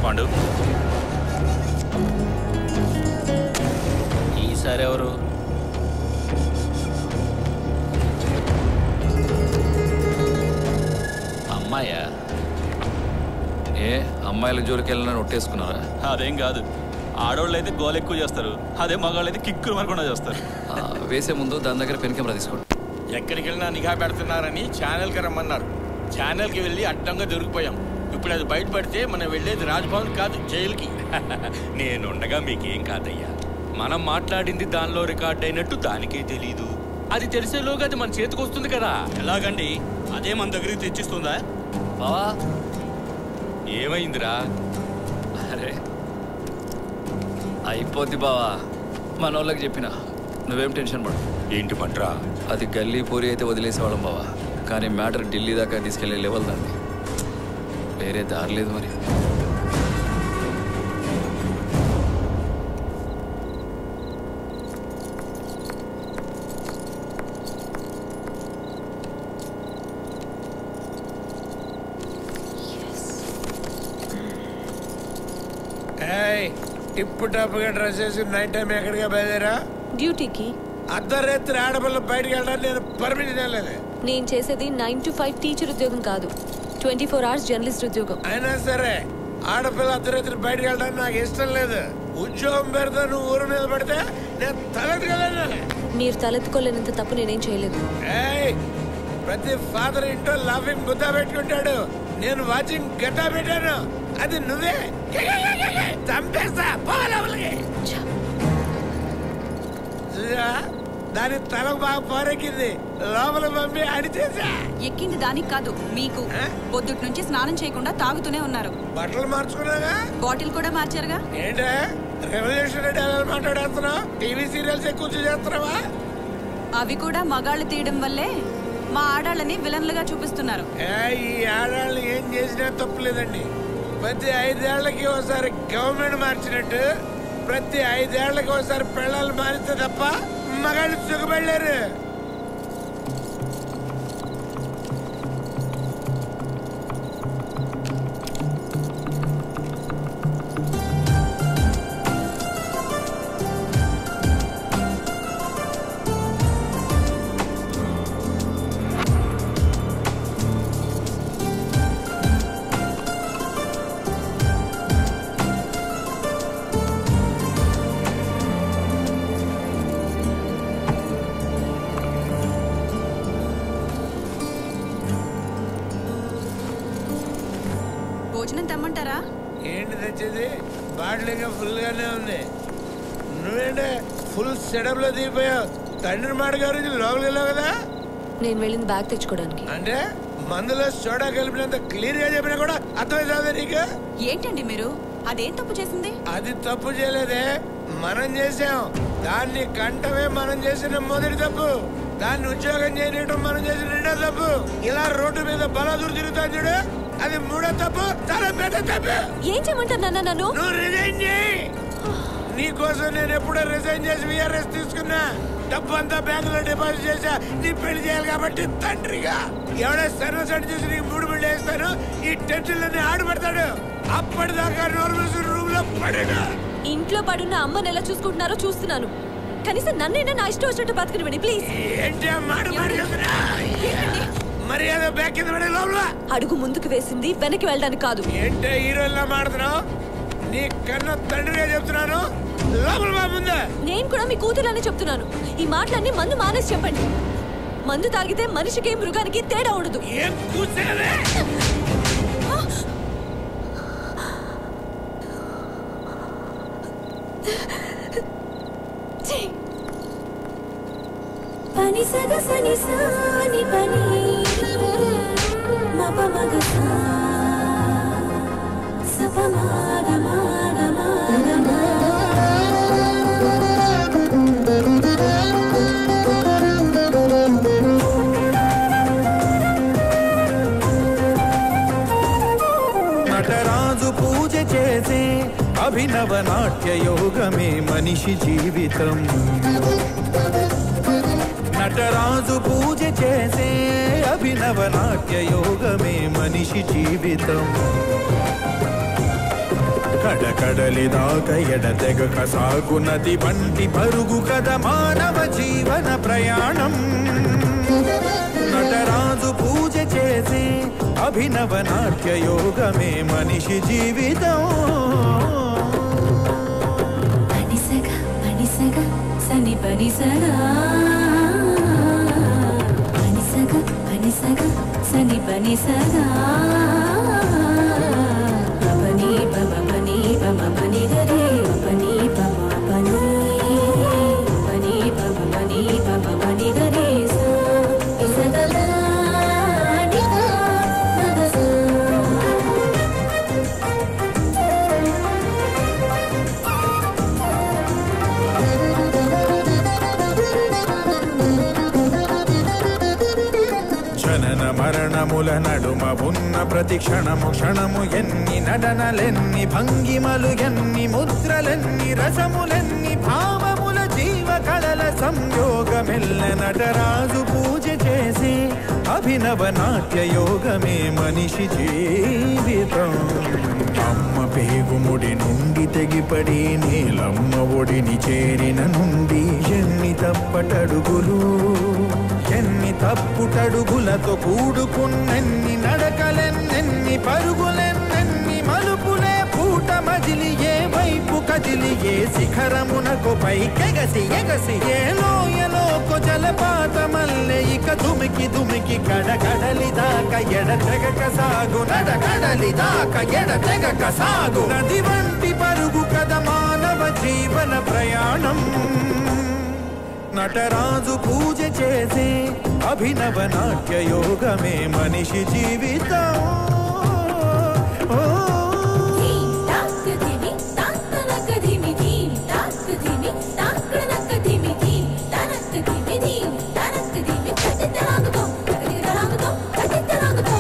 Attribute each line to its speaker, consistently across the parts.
Speaker 1: పాండు
Speaker 2: ఈసారి ఎవరు అమ్మాయా ఏ అమ్మాయిల జోలికి వెళ్ళిన ఒట్టేసుకున్నారా
Speaker 1: అదేం కాదు ఆడవాళ్ళు అయితే గోల్ ఎక్కువ చేస్తారు అదే మగవాళ్ళు అయితే కిక్కులు మరకుండా చేస్తారు
Speaker 2: ఆ, వేసే ముందు దాని దగ్గర పెన్ కెమెరా తీసుకోండి
Speaker 3: ఎక్కడికి వెళ్ళినా నిఘా పెడుతున్నారని ఛానల్కి రమ్మన్నారు ఛానల్కి వెళ్ళి అడ్డంగా దొరికిపోయాం ఇప్పుడు అది బయటపడితే మనం వెళ్ళేది రాజ్భవన్ కాదు జైలుకి
Speaker 4: నేనుండగా మీకేం కాదయ్యా మనం మాట్లాడింది దానిలో రికార్డ్ అయినట్టు దానికే తెలీదు అది తెలిసేలోగా అది మన చేతికి వస్తుంది కదా
Speaker 1: ఎలాగండి అదే మన దగ్గరికి తెచ్చిస్తుందా
Speaker 2: బావా
Speaker 4: ఏమైందిరా
Speaker 2: అరే అయిపోద్ది బావా మన వాళ్ళకి చెప్పిన నువ్వేం టెన్షన్ పడు
Speaker 4: ఏంటి పట్రా
Speaker 2: అది గల్లీ పూరి అయితే వదిలేసేవాళ్ళం బావా కానీ మ్యాటర్ ఢిల్లీ దాకా తీసుకెళ్లే లెవెల్ దాన్ని వేరే దారి లేదు మరి
Speaker 5: ఏయ్ టిప్పు టప్గా డ్రెస్ వేసి నైట్ టైం ఎక్కడిగా బయలుదేరా
Speaker 6: డ్యూటీకి
Speaker 5: అర్ధరాత్రి ఆడపిల్ల బయటికి వెళ్ళడానికి నేను పర్మిషన్ ఇవ్వలేదు
Speaker 6: నేను చేసేది నైన్ టు ఫైవ్ టీచర్ ఉద్యోగం కాదు ట్వంటీ ఫోర్ అవర్స్ జర్నలిస్ట్ ఉద్యోగం
Speaker 5: అయినా సరే ఆడపిల్ల అర్ధరాత్రి బయటికి వెళ్ళడానికి నాకు ఇష్టం లేదు ఉద్యోగం పెడితే నువ్వు ఊరు మీద పడితే నేను తలెత్తుకోలేను
Speaker 6: మీరు తలెత్తుకోలేనంత తప్పు నేనేం చేయలేదు
Speaker 5: ఏయ్ ప్రతి ఫాదర్ ఇంట్లో లాఫింగ్ గుద్దా పెట్టుకుంటాడు నేను వాచింగ్ గట్టా పెట్టాను అది నువ్వే చంపేస్తా పోవాలి లోపలికి. చూసావా? దాని తలకు బాగా పోరెక్కింది లోపల పంపి అడిచేసా
Speaker 7: ఎక్కింది దానికి కాదు మీకు
Speaker 5: ఆ?
Speaker 7: పొద్దుటి నుంచి స్నానం చేయకుండా తాగుతూనే ఉన్నారు
Speaker 5: బట్టలు మార్చుకున్నాగా
Speaker 7: బాటిల్ కూడా మార్చారుగా
Speaker 5: ఏంటే రెవల్యూషన్ డైలాగ్ మాట్లాడేస్తున్నావు టీవీ సీరియల్స్ ఎక్కువ చేస్తున్నావా
Speaker 7: అవి కూడా మగాళ్ళు తీయడం వల్లే మా ఆడాళ్ళని విలన్లుగా చూపిస్తున్నారు
Speaker 5: ఏ, ఈ ఆడాళ్ళు ఏం చేసినా తప్పులేదండి ప్రతి ఐదేళ్లకి ఒకసారి గవర్నమెంట్ మార్చినట్టు ప్రతి ఐదేళ్లకి ఒకసారి పిల్లలు మారిస్తే తప్ప మగాళ్ళు సుఖపడలేరు
Speaker 7: భోజనం తెమ్మంటారా
Speaker 5: ఏంటి తెచ్చేది బాటిల్ ఇంకా ఫుల్ గానే ఉంది నువ్వేంటే ఫుల్ సెటప్ లో దిగిపోయావు తండ్రి మాట గారు లోపలికి వెళ్ళావు కదా
Speaker 6: నేను వెళ్ళింది బ్యాగ్ తెచ్చుకోవడానికి
Speaker 5: అంటే మందులో సోడా కలిపినంత క్లియర్ గా చెప్పినా కూడా అర్థమైందా నీకు
Speaker 7: ఏంటండి మీరు అదేం తప్పు చేసింది
Speaker 5: అది తప్పు చేయలేదే మనం చేసాం దాన్ని కంటమే మనం చేసిన మొదటి తప్పు దాన్ని ఉద్యోగం చేయడం మనం చేసిన రెండో తప్పు ఇలా రోడ్డు మీద బలాదూరు తిరుగుతాను చూడు అది మూడో తప్పు చాలా పెద్ద తప్పు
Speaker 6: ఏం చేయమంటారు నాన్న నన్ను
Speaker 5: నువ్వు రిజైన్ చేయి నీ కోసం నేను ఎప్పుడో రిజైన్ చేసి విఆర్ఎస్ తీసుకున్నా డబ్బు అంతా బ్యాంకులో డిపాజిట్ చేశా నీ పెళ్లి చేయాలి కాబట్టి తండ్రిగా ఎవడో సర్వీస్ అడి చేసి నీకు మూడు బిల్లు వేస్తాను ఈ టెన్షన్లన్నీ ఆడుపడతాడు అప్పటిదాకా నోరు మూసి రూమ్ లో పడాడు
Speaker 6: ఇంట్లో పడున్న అమ్మని ఎలా చూసుకుంటున్నారో చూస్తున్నాను కనీసం నన్నైనా నా ఇష్టం వచ్చినట్టు బతకనివ్వండి ప్లీజ్
Speaker 5: ఏంటి ఆ మాట మాట్లాడుతున్నా మరి ఏదో బ్యాగ్ కింద పడే లోపల
Speaker 6: అడుగు ముందుకు వేసింది వెనక్కి వెళ్ళడానికి కాదు
Speaker 5: ఏంటే హీరోలా మాడుతున్నావు నీ కన్న తండ్రిగా చెప్తున్నాను లోపల బా ముందే
Speaker 6: నేను కూడా మీ కూతురని చెప్తున్నాను ఈ మాటలన్నీ మందు మానేసి చెప్పండి మందు తాగితే మనిషికి మృగానికి తేడా ఉండదు
Speaker 5: ఏం కూర్చోవే
Speaker 6: ఛీ!
Speaker 8: పని సగ సని సాని పని మప మగ సా సప మాగ మాగ మాగ మా
Speaker 9: నటరాజు పూజ చేసే అభినవ నాట్య యోగమే మనిషి జీవితం నటరాజు పూజ చేసే అభినవ నాట్య యోగమే మనిషి జీవితం కడకడలి దాకా ఎడతెగక సాగునది వంటి పరుగు కథ మానవ జీవన ప్రయాణం నటరాజు పూజ చేసే అభినవ నాట్య యోగమే మనిషి జీవితం
Speaker 8: పనిసగ పనిసగ సని పనిసగా పనిసగ పనిసగ సని పనిసగా పని పమ పని పమ పని గరే పని పమ పని పని పమ పని పమ పని గరే సా ఇసగల నిగా నగసా
Speaker 9: జనన మరణముల నడుమ ఉన్న ప్రతి క్షణము క్షణము ఎన్ని నడనలెన్ని భంగిమలు ఎన్ని ముద్రలెన్ని రసములెన్ని భావముల జీవ కళల సంయోగమెల్ల నటరాజు పూజ చేసి అభినవ నాట్య యోగమే మనిషి జీవితం అమ్మ పేగుముడి నుండి తెగిపడి నీలమ్మ ఒడిని చేరిన నుండి ఎన్ని తప్పటడుగులు ఎన్ని తప్పుటడుగులతో కూడుకున్నెన్ని నడకలెన్నెన్ని పరుగులెన్నెన్ని మలుపులే పూట మజిలి ఏ వైపు కదిలి ఏ శిఖరమునకు పైకెగసి ఎగసి ఏ లోయలోకు జలపాతమల్లె ఇక దుమికి దుమికి కడకడలి దాకా ఎడ తెగక సాగు నడకడలి దాకా ఎడ తెగక సాగు నది వంటి పరుగు కథ మానవ జీవన ప్రయాణం నటరాజు పూజ చేసే అభినవ నాట్య యోగమే మనిషి జీవితం ఓ
Speaker 8: ధీం తాక్ ధిమి తాక్ తనక్ ధిమి ధీం తాక్ ధిమి తాక్ తనక్ ధిమి ధీం తనక్ ధిమి ధీం తనక్ ధిమి కట్టి తరాగుతో కట్టి తరాగుతో కట్టి తరాగుతో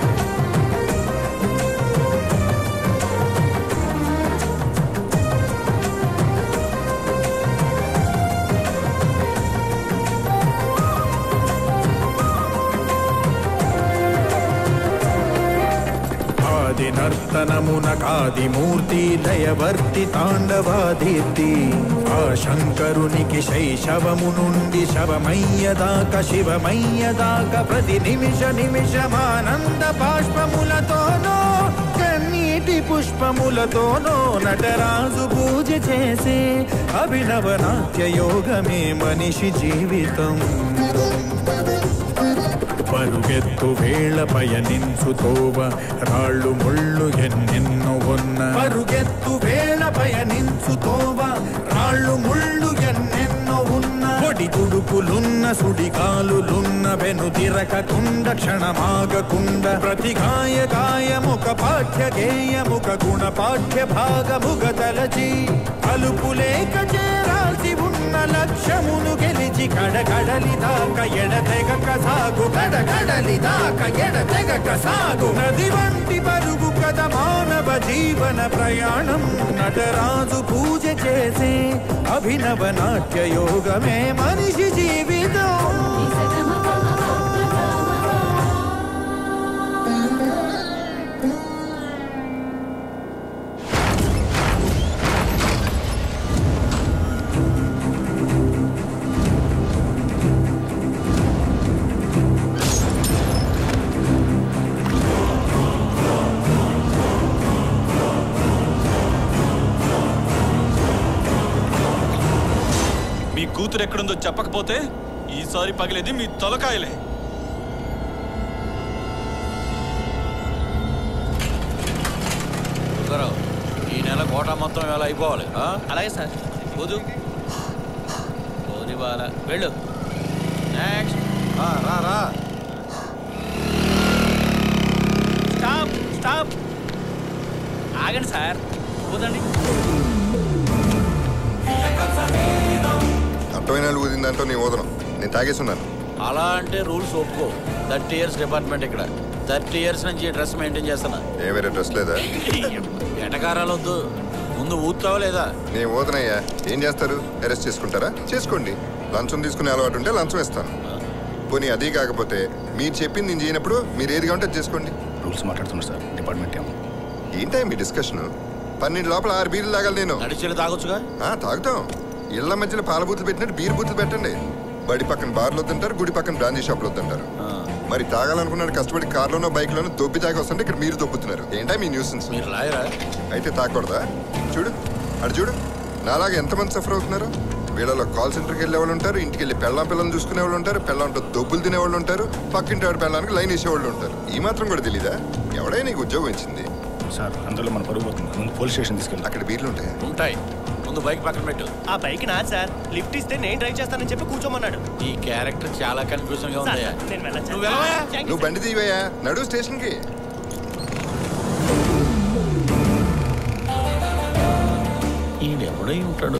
Speaker 9: ఆది నర్తనమున కాది మూర్తి దయవర్తి తాండవాదీర్తి ఆ శంకరునికి శైశవము నుండి శవమయ్యదాక శివమయ్యదాక ప్రతి నిమిష నిమిషమానంద బాష్పములతోనో కన్నీటి పుష్పములతోనో నటరాజు పూజ చేసే అభినవ నాట్య యోగమే మనిషి జీవితం పరుగెత్తు వేళ పయనించు తోవ రాళ్ళు ముళ్ళు ఎన్నెన్నో ఉన్న పరుగెత్తు వేళ పయనించు తోవ రాళ్ళు ముళ్ళు ఎన్నెన్నో ఉన్న పొడి తుడుపులున్న సుడిగాలులున్న వెను తిరకకుండ క్షణమాగకుండ ప్రతి గాయ గాయముక పాఠ్య గేయముక గుణ పాఠ్య భాగముగ తలచి అలుపులేక చేరాల్సి ఉన్న లక్ష్యమును గెలిచి కడగడలి దాకా ఎడతెగక సాగు కడగడలి దాకా ఎడతెగక సాగు నది వంటి పరుగు కథ మానవ జీవన ప్రయాణం నటరాజు పూజ చేసే అభినవ నాట్య యోగమే మనిషి జీవితం
Speaker 1: మీ కూతురు ఎక్కడుందో చెప్పకపోతే ఈసారి పగిలేది మీ తొలకాయలే
Speaker 3: దుర్గారావు, ఈ నెల కోట మొత్తం వేళ అయిపోవాలి ఆ?
Speaker 1: అలాగే సార్ వదు పోని బాల వెళ్ళు
Speaker 3: నెక్స్ట్ ఆ, రా రా
Speaker 1: స్టాప్ స్టాప్ ఆగండి సార్ పోదండి
Speaker 10: అర్థమైన వాళ్ళు ఊదిందంటూ నీ ఊదనం నేను తాగేస్తున్నాను
Speaker 3: అలా అంటే రూల్స్ ఒప్పుకో థర్టీ ఇయర్స్ డిపార్ట్మెంట్ ఇక్కడ థర్టీ ఇయర్స్ నుంచి ఈ డ్రెస్ మెయింటైన్ చేస్తున్నా
Speaker 10: ఏ వేరే డ్రెస్ లేదా
Speaker 3: ఎటకారాలు వద్దు ముందు ఊతావా లేదా
Speaker 10: నేను ఊదనయ్యా ఏం చేస్తారు అరెస్ట్ చేసుకుంటారా చేసుకోండి లంచం తీసుకునే అలవాటు ఉంటే లంచం ఇస్తాను పోనీ అది కాకపోతే మీరు చెప్పింది నేను చేయనప్పుడు మీరు ఏది కావాలంటే అది చేసుకోండి
Speaker 11: రూల్స్ మాట్లాడుతున్నారు సార్ డిపార్ట్మెంట్ ఏమో
Speaker 10: ఏంటో మీ డిస్కషన్ పన్నెండు లోపల ఆరు బీర్లు తాగాలి నేను
Speaker 3: నడిచేలు తాగొచ్చుగా
Speaker 10: ఆ, తాగుతాం ఇళ్ల మధ్యలో పాల బూతులు పెట్టినట్టు బీర్ బూతులు పెట్టండి బడి పక్కన బార్లు వద్దంటారు గుడి పక్కన బ్రాందీ షాపులు వద్దంటారు మరి తాగాలనుకున్నాడు కష్టపడి కార్లోనో బైక్లోనో దొబ్బి తాగి వస్తుంటే ఇక్కడ మీరు దొబ్బుతున్నారు ఏంటా మీ న్యూసెన్స్
Speaker 3: మీరు లాయరా
Speaker 10: అయితే తాగకూడదా చూడు అటు చూడు నాలాగా ఎంతమంది సఫర్ అవుతున్నారు వీళ్ళలో కాల్ సెంటర్కి వెళ్ళే వాళ్ళు ఉంటారు ఇంటికి వెళ్ళి పెళ్ళాం పిల్లలు చూసుకునే వాళ్ళు ఉంటారు పెళ్ళంతో దొబ్బులు తినేవాళ్ళు ఉంటారు పక్కింటి వాడి పెళ్ళానికి లైన్ వేసేవాళ్ళు ఉంటారు ఈ మాత్రం కూడా తెలీదా ఎవడై నీకు ఉద్యోగం ఇచ్చింది
Speaker 11: సార్ అందులో మన పరుగు పోతుంది ముందు పోలీస్ స్టేషన్ తీసుకెళ్ళి
Speaker 10: అక్కడ బీర్లు ఉంటాయి
Speaker 3: ఉంటాయి ముందు బైక్ పక్కన పెట్టు
Speaker 12: ఆ బైక్ నా సార్ లిఫ్ట్ ఇస్తే నేను డ్రైవ్ చేస్తానని చెప్పి కూర్చోమన్నాడు
Speaker 3: ఈ క్యారెక్టర్ చాలా కన్ఫ్యూజన్ గా ఉందయ్యా
Speaker 12: సార్, నేను వెళ్ళొచ్చా?
Speaker 3: నువ్వు వెళ్ళవా?
Speaker 10: నువ్వు బండి తీవయ్యా నడు స్టేషన్కి
Speaker 3: ఈయన ఎవడై ఉంటాడు